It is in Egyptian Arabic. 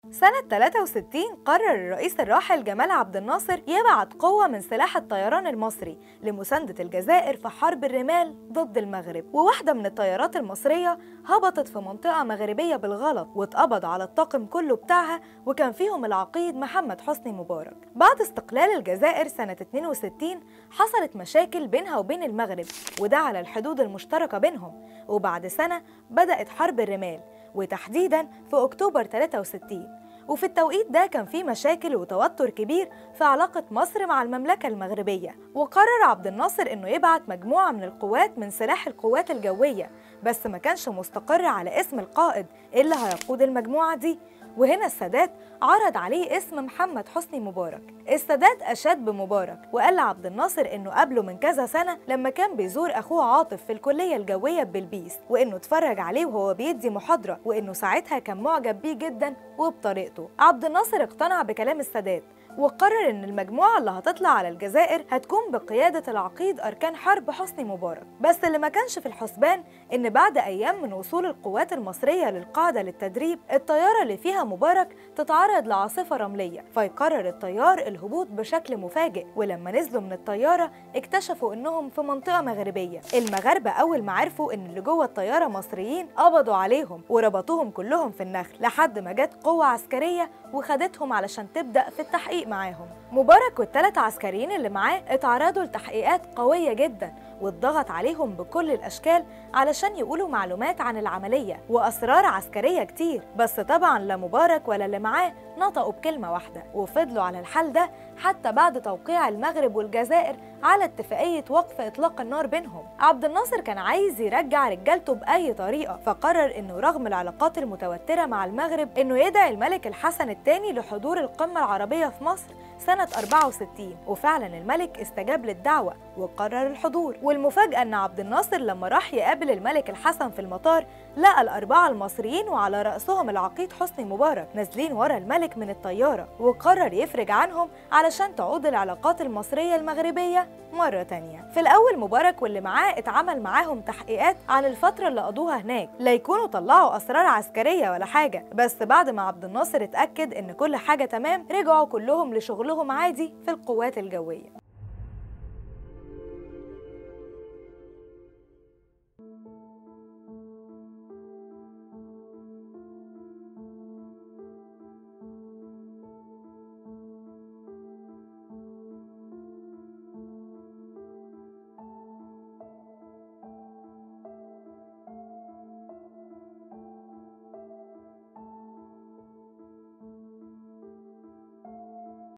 سنة 63 قرر الرئيس الراحل جمال عبد الناصر يبعت قوة من سلاح الطيران المصري لمساندة الجزائر في حرب الرمال ضد المغرب وواحدة من الطيارات المصرية هبطت في منطقة مغربية بالغلط واتقبض على الطاقم كله بتاعها وكان فيهم العقيد محمد حسني مبارك بعد استقلال الجزائر سنة 62 حصلت مشاكل بينها وبين المغرب وده على الحدود المشتركة بينهم وبعد سنة بدأت حرب الرمال وتحديدا في أكتوبر 63 وفي التوقيت ده كان في مشاكل وتوتر كبير في علاقة مصر مع المملكة المغربية وقرر عبد الناصر إنه يبعت مجموعة من القوات من سلاح القوات الجوية بس ما كانش مستقر على اسم القائد اللي هيقود المجموعة دي وهنا السادات عرض عليه اسم محمد حسني مبارك السادات أشاد بمبارك وقال لعبد الناصر إنه قابله من كذا سنة لما كان بيزور أخوه عاطف في الكلية الجوية ببلبيس وإنه اتفرج عليه وهو بيدي محاضرة وإنه ساعتها كان معجب بيه جدا وبطريقته عبد الناصر اقتنع بكلام السادات وقرر ان المجموعه اللي هتطلع على الجزائر هتكون بقياده العقيد اركان حرب حسني مبارك بس اللي ما كانش في الحسبان ان بعد ايام من وصول القوات المصريه للقاعده للتدريب الطياره اللي فيها مبارك تتعرض لعاصفه رمليه فيقرر الطيار الهبوط بشكل مفاجئ ولما نزلوا من الطياره اكتشفوا انهم في منطقه مغربيه المغاربه اول ما عرفوا ان اللي جوه الطياره مصريين قبضوا عليهم وربطوهم كلهم في النخل لحد ما جت قوه عسكريه وخدتهم علشان تبدا في التحقيق معاهم مبارك والثلاث عسكريين اللي معاه اتعرضوا لتحقيقات قوية جدا واتضغط عليهم بكل الأشكال علشان يقولوا معلومات عن العملية وأسرار عسكرية كتير بس طبعا لا مبارك ولا اللي معاه نطقوا بكلمة واحدة وفضلوا على الحال ده حتى بعد توقيع المغرب والجزائر على اتفاقية وقف إطلاق النار بينهم عبد الناصر كان عايز يرجع رجالته بأي طريقة فقرر إنه رغم العلاقات المتوترة مع المغرب إنه يدعي الملك الحسن الثاني لحضور القمة العربية في مصر سنة 64 وفعلا الملك استجاب للدعوة وقرر الحضور والمفاجأة أن عبد الناصر لما راح يقابل الملك الحسن في المطار لقى الأربعة المصريين وعلى رأسهم العقيد حسني مبارك نازلين ورا الملك من الطيارة وقرر يفرج عنهم علشان تعود العلاقات المصرية المغربية مرة تانية في الأول مبارك واللي معاه اتعمل معاهم تحقيقات عن الفترة اللي قضوها هناك لا يكونوا طلعوا أسرار عسكرية ولا حاجة بس بعد ما عبد الناصر اتأكد إن كل حاجة تمام رجعوا كلهم لشغلهم عادي في القوات الجوية